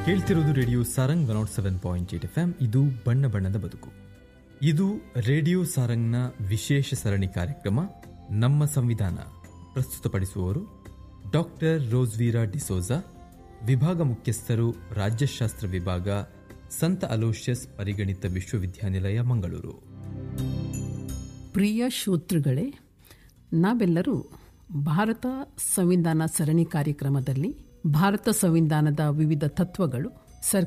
ಕೇಳ್ತಿರೋದು radio Sarang one seven point eight F M ಇದು ಬಣ್ಣ ಬಣ್ಣದ ಬದುಕು ಇದು ರೇಡಿಯೋ ಸಾರಂಗ್ನ ವಿಶೇಷ ಸರಣಿ ಕಾರ್ಯಕ್ರಮ ನಮ್ಮ ಸಂವಿಧಾನ ಪ್ರಸ್ತುತಪಡಿಸುವವರು ಡಾಕ್ಟರ್ ರೋಸ್ವೀರಾ ಡಿಸೋಜಾ ವಿಭಾಗ ಮುಖ್ಯಸ್ಥರು ರಾಜ್ಯಶಾಸ್ತ್ರ ವಿಭಾಗ ಸಂತ ಅಲೋಷಿಯಸ್ ಪರಿಗಣಿತ ವಿಶ್ವವಿದ್ಯಾನಿಲಯ ಮಂಗಳೂರು ಪ್ರಿಯ ಶ್ರೋತೃಗಳೇ ನಾವೆಲ್ಲರೂ ಭಾರತ ಸಂವಿಧಾನ ಸರಣಿ ಕಾರ್ಯಕ್ರಮದಲ್ಲಿ ಭಾರತ ಸಂವಿಧಾನದ ವಿವಿಧ ತತ್ವಗಳು